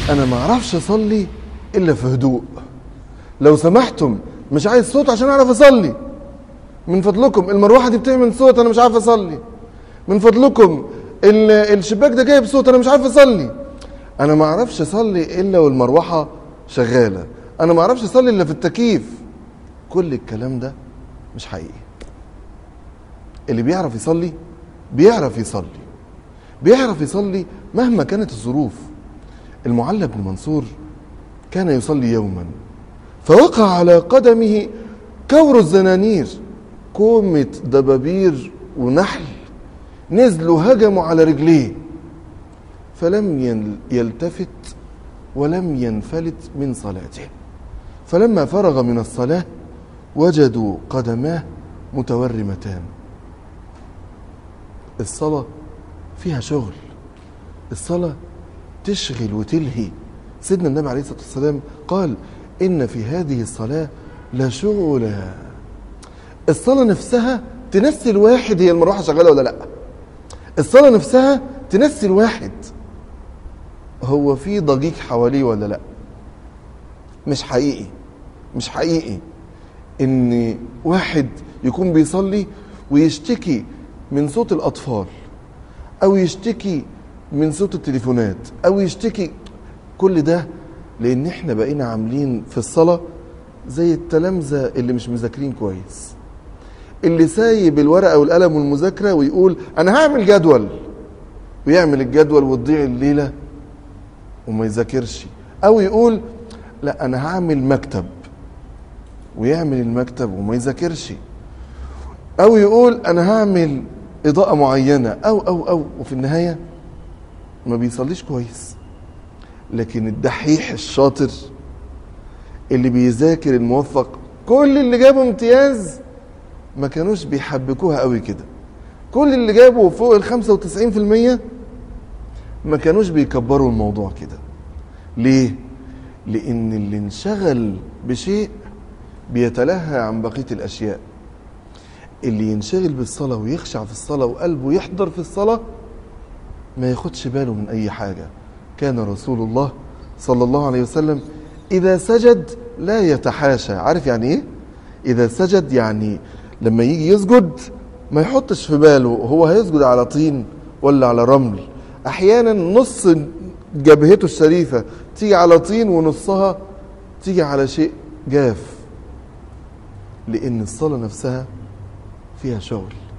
انا ما اعرفش اصلي الا في هدوء لو سمحتم مش عايز صوت عشان اعرف اصلي من فضلكم المروحه دي بتعمل صوت انا مش عارف اصلي من فضلكم ال- الشباك ده جايب صوت انا مش عارف اصلي انا ما اعرفش اصلي الا والمروحه شغاله انا ما اعرفش اصلي الا في التكييف كل الكلام ده مش حقيقي اللي بيعرف يصلي بيعرف يصلي بيعرف يصلي مهما كانت الظروف المعلى بن منصور كان يصلي يوما فوقع على قدمه كور الزنانير كومة دبابير ونحل نزلوا هجموا على رجليه فلم ين- يلتفت ولم ينفلت من صلاته فلما فرغ من الصلاة وجدوا قدماه متورمتان الصلاة فيها شغل الصلاة تشغل وتلهي سيدنا النبي عليه الصلاة والسلام قال إن في هذه الصلاة لشغلا الصلاة نفسها تنسي الواحد هي المروحة شغالة ولا لأ الصلاة نفسها تنسي الواحد هو في ضجيج حواليه ولا لأ مش حقيقي مش حقيقي ان واحد يكون بيصلي ويشتكي من صوت الاطفال او يشتكي من صوت التليفونات او يشتكي كل ده لان احنا بقينا عاملين في الصلاه زي التلامذه اللي مش مذاكرين كويس اللي سايب الورقه والقلم والمذاكره ويقول انا هعمل جدول ويعمل الجدول وتضيع الليله وما يذاكرش او يقول لا انا هعمل مكتب ويعمل المكتب وما يذاكرش او يقول انا هعمل اضاءه معينه او او او وفي النهايه ما بيصليش كويس لكن الدحيح الشاطر اللي بيذاكر الموفق كل اللي جابوا امتياز ما كانوش بيحبكوها قوي كده كل اللي جابوا فوق ال 95% ما كانوش بيكبروا الموضوع كده ليه؟ لأن اللي انشغل بشيء بيتلهى عن بقية الأشياء اللي ينشغل بالصلاة ويخشع في الصلاة وقلبه يحضر في الصلاة ما ياخدش باله من أي حاجة كان رسول الله صلى الله عليه وسلم إذا سجد لا يتحاشى عارف يعني إيه؟ إذا سجد يعني لما يجي يسجد ما يحطش في باله هو هيسجد على طين ولا على رمل أحيانا نص جبهته الشريفة تيجي على طين ونصها تيجي على شيء جاف لأن الصلاة نفسها فيها شغل